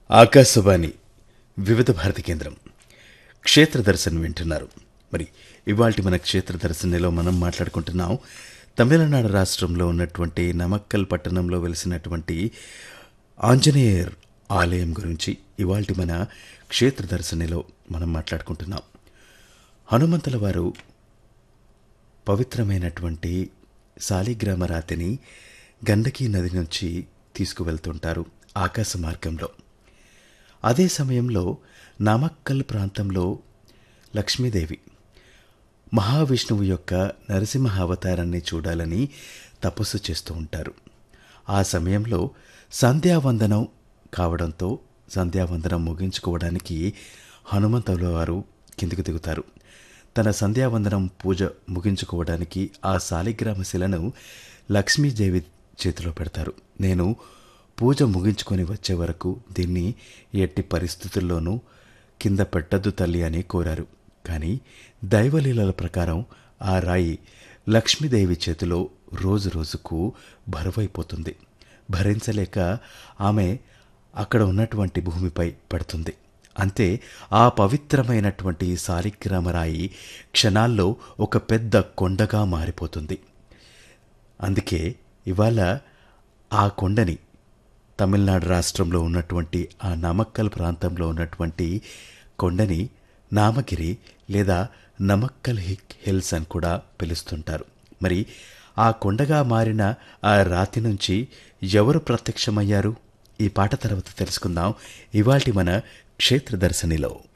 ఆకాశవాణి వివిధ భారతి కేంద్రం క్షేత్ర దర్శన్ వింటున్నారు మరి ఇవాల్టి మన క్షేత్ర దర్శనలో మనం మాట్లాడుకుంటున్నాం తమిళనాడు రాష్ట్రంలో ఉన్నటువంటి నమక్కల్ పట్టణంలో వెలిసినటువంటి ఆంజనేయర్ ఆలయం గురించి ఇవాల్టి మన క్షేత్ర దర్శనలో మనం మాట్లాడుకుంటున్నాం హనుమంతుల వారు పవిత్రమైనటువంటి శాలిగ్రామ రాతిని గండకీ నది నుంచి తీసుకువెళ్తుంటారు ఆకాశ మార్గంలో అదే సమయంలో నామక్కల్ ప్రాంతంలో లక్ష్మీదేవి మహావిష్ణువు యొక్క నరసింహ అవతారాన్ని చూడాలని తపస్సు చేస్తూ ఉంటారు ఆ సమయంలో సంధ్యావందనం కావడంతో సంధ్యావందనం ముగించుకోవడానికి హనుమంతుల వారు కిందికి దిగుతారు తన సంధ్యావందనం పూజ ముగించుకోవడానికి ఆ శాలిగ్రామ శిలను లక్ష్మీదేవి చేతిలో పెడతారు నేను పూజ ముగించుకొని వచ్చే వరకు దీన్ని ఎట్టి పరిస్థితుల్లోనూ కింద పెట్టద్దు తల్లి అని కోరారు కానీ దైవలీలల ప్రకారం ఆ రాయి లక్ష్మీదేవి చేతిలో రోజు రోజుకు బరువైపోతుంది భరించలేక ఆమె అక్కడ ఉన్నటువంటి భూమిపై పడుతుంది అంతే ఆ పవిత్రమైనటువంటి సాలిగ్రామరాయి క్షణాల్లో ఒక పెద్ద కొండగా మారిపోతుంది అందుకే ఇవాళ ఆ కొండని తమిళనాడు రాష్ట్రంలో ఉన్నటువంటి ఆ నామక్కల్ ప్రాంతంలో ఉన్నటువంటి కొండని నామగిరి లేదా నమక్కల్ హిక్ హిల్స్ అని కూడా పిలుస్తుంటారు మరి ఆ కొండగా మారిన ఆ రాతి నుంచి ఎవరు ప్రత్యక్షమయ్యారు ఈ పాట తర్వాత తెలుసుకుందాం ఇవాల్టి మన క్షేత్ర దర్శనిలో